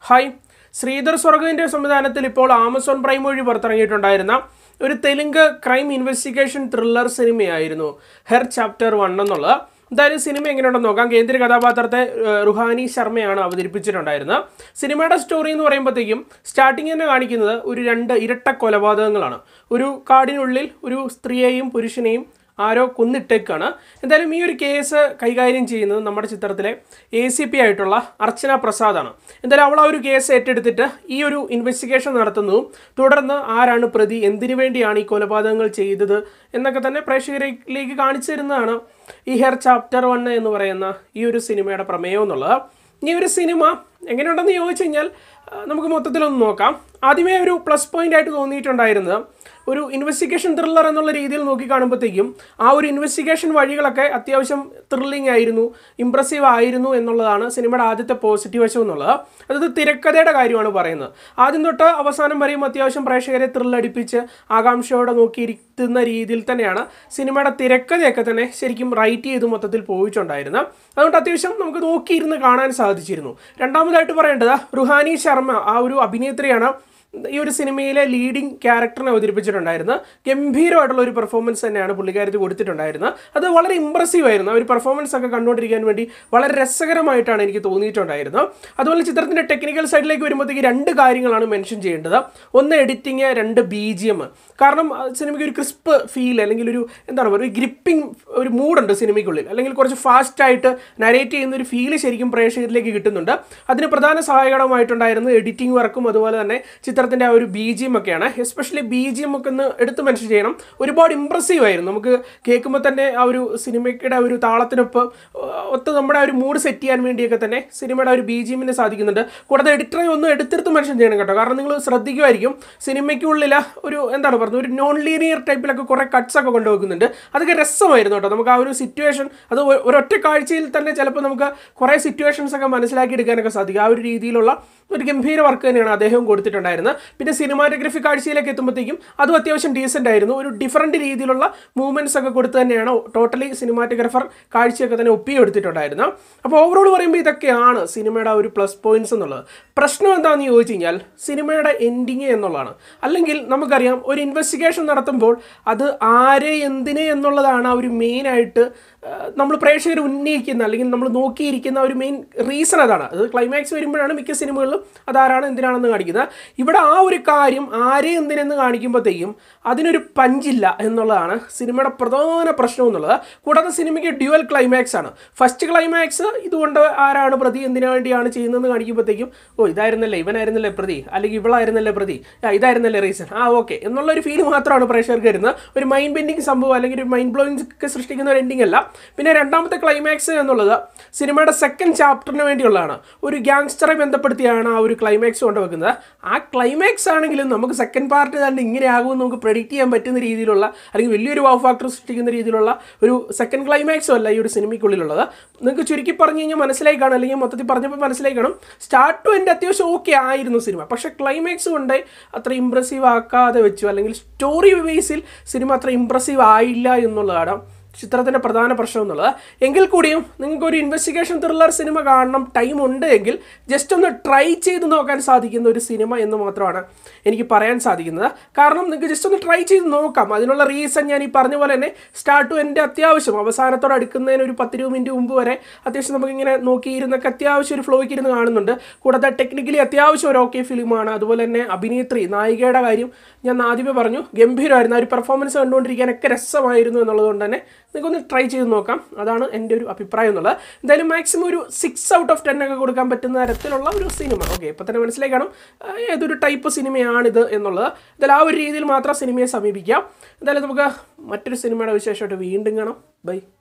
hi Sridhar സ്വർഗിൻ്റെ സംവിധാനത്തിൽ ഇപ്പോൾ Amazon prime വഴി പുറത്തിറങ്ങിയിട്ടുണ്ടായിരുന്ന ഒരു തെലുങ്ക് ക്രൈം ഇൻവെസ്റ്റിഗേഷൻ ത്രില്ലർ സിനിമയായിരുന്നു ഹെർ ചാപ്റ്റർ വൺ എന്നുള്ളത് എന്തായാലും സിനിമ എങ്ങനെയുണ്ടെന്ന് നോക്കാം കേന്ദ്ര കഥാപാത്രത്തെ ഏഹ്, റുഹാനി ശർമ്മയാണ് അവതരിപ്പിച്ചിട്ടുണ്ടായിരുന്നത് സിനിമയുടെ സ്റ്റോറി എന്ന് പറയുമ്പോഴത്തേക്കും സ്റ്റാർട്ടിങ് തന്നെ കാണിക്കുന്നത് ഒരു രണ്ട് ഇരട്ട കൊലപാതകങ്ങളാണ് ഒരു കാടിനുള്ളിൽ ഒരു സ്ത്രീയെയും പുരുഷനെയും ആരോ കൊന്നിട്ടേക്കാണ് എന്തായാലും ഈ ഒരു കേസ് കൈകാര്യം ചെയ്യുന്നത് നമ്മുടെ ചിത്രത്തിലെ എ സി പി ആയിട്ടുള്ള അർച്ചന പ്രസാദാണ് എന്തായാലും അവൾ ആ ഒരു കേസ് ഏറ്റെടുത്തിട്ട് ഈ ഒരു ഇൻവെസ്റ്റിഗേഷൻ നടത്തുന്നതും തുടർന്ന് ആരാണ് പ്രതി എന്തിനു വേണ്ടിയാണ് ഈ കൊലപാതകങ്ങൾ ചെയ്തത് എന്നൊക്കെ തന്നെ പ്രേക്ഷകരിലേക്ക് കാണിച്ചു തരുന്നതാണ് ഈ ഹെയർ ചാപ്റ്റർ വൺ എന്ന് പറയുന്ന ഈ ഒരു സിനിമയുടെ പ്രമേയം എന്നുള്ളത് ഈ ഒരു സിനിമ എങ്ങനെയുണ്ടെന്ന് ചോദിച്ചു കഴിഞ്ഞാൽ ആ, നമുക്ക് മൊത്തത്തിലൊന്ന് നോക്കാം ആദ്യമേ ഒരു പ്ലസ് പോയിന്റ് ആയിട്ട് തോന്നിയിട്ടുണ്ടായിരുന്നത് ഒരു ഇൻവെസ്റ്റിഗേഷൻ ത്രില്ലർ എന്നുള്ള രീതിയിൽ നോക്കി കാണുമ്പോഴത്തേക്കും ആ ഒരു ഇൻവെസ്റ്റിഗേഷൻ വഴികളൊക്കെ അത്യാവശ്യം ത്രില്ലിംഗ് ആയിരുന്നു ഇമ്പ്രസീവ് ആയിരുന്നു എന്നുള്ളതാണ് സിനിമയുടെ ആദ്യത്തെ പോസിറ്റീവ് വശം എന്നുള്ളത് അതായത് തിരക്കഥയുടെ കാര്യമാണ് പറയുന്നത് ആദ്യം തൊട്ട് അവസാനം വരെയും അത്യാവശ്യം പ്രേക്ഷകരെ ത്രില്ലടിപ്പിച്ച് ആകാംക്ഷയോടെ നോക്കിയിരിക്കുന്ന രീതിയിൽ തന്നെയാണ് സിനിമയുടെ തിരക്കഥയൊക്കെ തന്നെ ശരിക്കും റൈറ്റ് ചെയ്ത് മൊത്തത്തിൽ പോയിട്ടുണ്ടായിരുന്നത് അതുകൊണ്ട് അത്യാവശ്യം നമുക്ക് നോക്കിയിരുന്ന് കാണാൻ സാധിച്ചിരുന്നു രണ്ടാമതായിട്ട് പറയേണ്ടത് റുഹാനി ശർമ്മ ആ ഒരു അഭിനേത്രിയാണ് ഈ ഒരു സിനിമയിലെ ലീഡിങ് ക്യാരക്ടറിനെ അവതരിപ്പിച്ചിട്ടുണ്ടായിരുന്നത് ഗംഭീരമായിട്ടുള്ള ഒരു പെർഫോമൻസ് തന്നെയാണ് പുള്ളിക്കാരത്ത് കൊടുത്തിട്ടുണ്ടായിരുന്നത് അത് വളരെ ഇമ്പ്രസീവ് ആയിരുന്നു ആ ഒരു പെർഫോമൻസ് ഒക്കെ കണ്ടുകൊണ്ടിരിക്കാൻ വേണ്ടി വളരെ രസകരമായിട്ടാണ് എനിക്ക് തോന്നിയിട്ടുണ്ടായിരുന്നത് അതുപോലെ ചിത്രത്തിൻ്റെ ടെക്നിക്കൽ സൈഡിലേക്ക് വരുമ്പോഴത്തേക്ക് രണ്ട് കാര്യങ്ങളാണ് മെൻഷൻ ചെയ്യേണ്ടത് ഒന്ന് എഡിറ്റിങ് രണ്ട് ബി ജി എം കാരണം ആ സിനിമയ്ക്ക് ഒരു ക്രിസ്പ് ഫീൽ അല്ലെങ്കിൽ ഒരു എന്താണ് പറയുക ഒരു ഗ്രിപ്പിംഗ് ഒരു മൂഡുണ്ട് സിനിമയ്ക്കുള്ളിൽ അല്ലെങ്കിൽ കുറച്ച് ഫാസ്റ്റായിട്ട് നരേറ്റ് ചെയ്യുന്ന ഒരു ഫീല് ശരിക്കും പ്രേക്ഷകരിലേക്ക് കിട്ടുന്നുണ്ട് അതിന് പ്രധാന സഹായകരമായിട്ടുണ്ടായിരുന്നത് എഡിറ്റിംഗ് വർക്കും അതുപോലെ തന്നെ ചിത്രത്തിൻ്റെ ആ ഒരു ബി ജി എം ഒക്കെയാണ് എസ്പെഷ്യലി ബി ജി എം ഒക്കെ ഒന്ന് എടുത്ത് മെൻഷൻ ചെയ്യണം ഒരുപാട് ഇമ്പ്രസീവ് ആയിരുന്നു നമുക്ക് കേൾക്കുമ്പോൾ തന്നെ ആ ഒരു സിനിമയ്ക്കുടെ ആ ഒരു താളത്തിനൊപ്പം ആ, ഒത്ത് നമ്മുടെ ആ ഒരു മൂഡ് സെറ്റ് ചെയ്യാൻ വേണ്ടിയൊക്കെ തന്നെ സിനിമയുടെ ആ ഒരു ബി ജി എമ്മിന് സാധിക്കുന്നുണ്ട് കൂടാതെ എഡിറ്ററെ ഒന്ന് എടുത്തെടുത്ത് മെൻഷൻ ചെയ്യണം കേട്ടോ കാരണം നിങ്ങൾ ശ്രദ്ധിക്കുമായിരിക്കും സിനിമയ്ക്കുള്ളിൽ ഒരു എന്താണ് പറയുന്നത് ഒരു നോൺ ലീനിയർ ടൈപ്പിലൊക്കെ കുറേ കട്ട്സ് ഒക്കെ കൊണ്ടുവെക്കുന്നുണ്ട് അതൊക്കെ രസമായിരുന്നു കേട്ടോ നമുക്ക് ആ ഒരു സിറ്റുവേഷൻ അത് ഒ- ഒരൊറ്റ കാഴ്ചയിൽ തന്നെ ചിലപ്പോൾ നമുക്ക് കുറേ സിറ്റുവേഷൻസ് ഒക്കെ മനസ്സിലാക്കി എടുക്കാനൊക്കെ സാധിക്കും ആ ഒരു രീതിയിലുള്ള ഒരു ഗംഭീര വർക്ക് തന്നെയാണ് അദ്ദേഹം കൊടുത്തിട്ടുണ്ടായിരുന്നത് പിന്നെ സിനിമാറ്റോഗ്രഫി കാഴ്ചയിലേക്ക് എത്തുമ്പോഴത്തേക്കും അതും അത്യാവശ്യം ഡീസൻ്റ് ആയിരുന്നു ഒരു ഡിഫറൻറ്റ് രീതിയിലുള്ള മൂവ്മെൻറ്റ്സ് ഒക്കെ കൊടുത്ത് തന്നെയാണ് ടോട്ടലി സിനിമാറ്റോഗ്രാഫർ കാഴ്ചയൊക്കെ തന്നെ ഒപ്പിയെടുത്തിട്ടുണ്ടായിരുന്നു അപ്പോൾ ഓവറോൾ പറയുമ്പോൾ ഇതൊക്കെയാണ് സിനിമയുടെ ആ ഒരു പ്ലസ് പോയിന്റ്സ് എന്നുള്ളത് പ്രശ്നം എന്താണെന്ന് ചോദിച്ചു കഴിഞ്ഞാൽ സിനിമയുടെ എൻഡിങ് എന്നുള്ളതാണ് അല്ലെങ്കിൽ നമുക്കറിയാം ഒരു ഇൻവെസ്റ്റിഗേഷൻ നടത്തുമ്പോൾ അത് ആരെ എന്തിനെ എന്നുള്ളതാണ് ആ ഒരു മെയിനായിട്ട് നമ്മൾ പ്രേക്ഷകർ ഉന്നയിക്കുന്ന അല്ലെങ്കിൽ നമ്മൾ നോക്കിയിരിക്കുന്ന ഒരു മെയിൻ റീസൺ അതാണ് അത് ക്ലൈമാക്സ് വരുമ്പോഴാണ് മിക്ക സിനിമകളിലും അതാരാണ് എന്തിനാണെന്ന് കാണിക്കുന്നത് ഇവിടെ ആ ഒരു കാര്യം ആരെ എന്തിനെന്ന് കാണിക്കുമ്പോഴത്തേക്കും അതിനൊരു പഞ്ചില്ല എന്നുള്ളതാണ് സിനിമയുടെ പ്രധാന പ്രശ്നം എന്നുള്ളത് കൂടാതെ സിനിമയ്ക്ക് ഡ്യുവൽ ക്ലൈമാക്സ് ആണ് ഫസ്റ്റ് ക്ലൈമാക്സ് ഇതുകൊണ്ട് ആരാണ് പ്രതി എന്തിനു വേണ്ടിയാണ് ചെയ്യുന്നതെന്ന് കാണിക്കുമ്പോഴത്തേക്കും ഓ ഇതായിരുന്നല്ലേ ഇവനായിരുന്നല്ലേ പ്രതി അല്ലെങ്കിൽ ഇവളായിരുന്നല്ലേ പ്രതി ആ ഇതായിരുന്നല്ലേ റീസൺ ആ ഓക്കെ എന്നുള്ള ഒരു ഫീൽ മാത്രമാണ് പ്രേക്ഷകർക്ക് വരുന്നത് ഒരു മൈൻഡ് ബെൻഡിങ് സംഭവം അല്ലെങ്കിൽ ഒരു മൈൻഡ് ബ്ലോയിങ് ഒക്കെ സൃഷ്ടിക്കുന്ന ഒരു എൻഡിങ് അല്ല പിന്നെ രണ്ടാമത്തെ ക്ലൈമാക്സ് എന്നുള്ളത് സിനിമയുടെ സെക്കൻഡ് ചാപ്റ്ററിന് വേണ്ടിയുള്ളതാണ് ഒരു ഗ്യാങ്സ്റ്ററെ ബന്ധപ്പെടുത്തിയാണ് ആ ഒരു ക്ലൈമാക്സ് കൊണ്ടുവെക്കുന്നത് ആ ക്ലൈമാക്സ് ആണെങ്കിലും നമുക്ക് സെക്കൻഡ് പാർട്ട് തന്നെ ഇങ്ങനെ ആകുമെന്ന് നമുക്ക് പ്രെഡിക്റ്റ് ചെയ്യാൻ പറ്റുന്ന രീതിയിലുള്ള അല്ലെങ്കിൽ വലിയൊരു വാവ് ഫാക്ടർ സൃഷ്ടിക്കുന്ന രീതിയിലുള്ള ഒരു സെക്കൻഡ് ക്ലൈമാക്സും അല്ല ഈ ഒരു സിനിമയ്ക്കുള്ളിലുള്ളത് നിങ്ങൾക്ക് ചുരുക്കി പറഞ്ഞു കഴിഞ്ഞാൽ മനസ്സിലായി കാണും അല്ലെങ്കിൽ മൊത്തത്തിൽ പറഞ്ഞപ്പോൾ മനസ്സിലായി കാണും സ്റ്റാർട്ട് ടു എൻ്റെ അത്യാവശ്യം ഓക്കെ ആയിരുന്നു സിനിമ പക്ഷേ ക്ലൈമാക്സ് കൊണ്ട് അത്ര ഇമ്പ്രസീവ് ആക്കാതെ വെച്ചു അല്ലെങ്കിൽ സ്റ്റോറി ബേസിൽ സിനിമ അത്ര ഇമ്പ്രസീവ് ആയില്ല എന്നുള്ളതാണ് ചിത്രത്തിൻ്റെ പ്രധാന പ്രശ്നം എന്നുള്ളത് എങ്കിൽ കൂടിയും നിങ്ങൾക്ക് ഒരു ഇൻവെസ്റ്റിഗേഷൻ ത്രില്ലർ സിനിമ കാണണം ടൈം ഉണ്ട് എങ്കിൽ ജസ്റ്റ് ഒന്ന് ട്രൈ ചെയ്ത് നോക്കാൻ സാധിക്കുന്ന ഒരു സിനിമ എന്ന് മാത്രമാണ് എനിക്ക് പറയാൻ സാധിക്കുന്നത് കാരണം നിങ്ങൾക്ക് ജസ്റ്റ് ഒന്ന് ട്രൈ ചെയ്ത് നോക്കാം അതിനുള്ള റീസൺ ഞാൻ ഈ പറഞ്ഞ പോലെ തന്നെ സ്റ്റാർട്ട് ടു എൻ്റെ അത്യാവശ്യം അവസാനത്തോട് അടുക്കുന്നതിന് ഒരു പത്ത് ഇരുപത് മിനിറ്റ് മുമ്പ് വരെ അത്യാവശ്യം നമുക്കിങ്ങനെ നോക്കിയിരുന്നൊക്കെ അത്യാവശ്യം ഒരു ഫ്ലോയ്ക്ക് ഇരുന്ന് കാണുന്നുണ്ട് കൂടാതെ ടെക്നിക്കലി അത്യാവശ്യം ഒരു ഓക്കെ ഫിലിമാണ് അതുപോലെ തന്നെ അഭിനേത്രി നായികയുടെ കാര്യം ഞാൻ ആദ്യമേ പറഞ്ഞു ഗംഭീരമായിരുന്നു ആ ഒരു പെർഫോമൻസ് കണ്ടുകൊണ്ടിരിക്കാനൊക്കെ രസമായിരുന്നു എന്നുള്ളതുകൊണ്ട് തന്നെ നിങ്ങൾക്കൊന്ന് ട്രൈ ചെയ്ത് നോക്കാം അതാണ് എൻ്റെ ഒരു അഭിപ്രായം എന്നുള്ളത് എന്തായാലും മാക്സിമം ഒരു സിക്സ് ഔട്ട് ഓഫ് ടെൻ ഒക്കെ കൊടുക്കാൻ പറ്റുന്ന തരത്തിലുള്ള ഒരു സിനിമ ഓക്കെ ഇപ്പം തന്നെ മനസ്സിലായി കാണും ആ, ഏതൊരു ടൈപ്പ് സിനിമയാണിത് എന്നുള്ളത് എന്തായാലും ആ ഒരു രീതിയിൽ മാത്രം സിനിമയെ സമീപിക്കാം എന്തായാലും നമുക്ക് മറ്റൊരു സിനിമയുടെ വിശേഷമായിട്ട് വീണ്ടും കാണാം ബൈ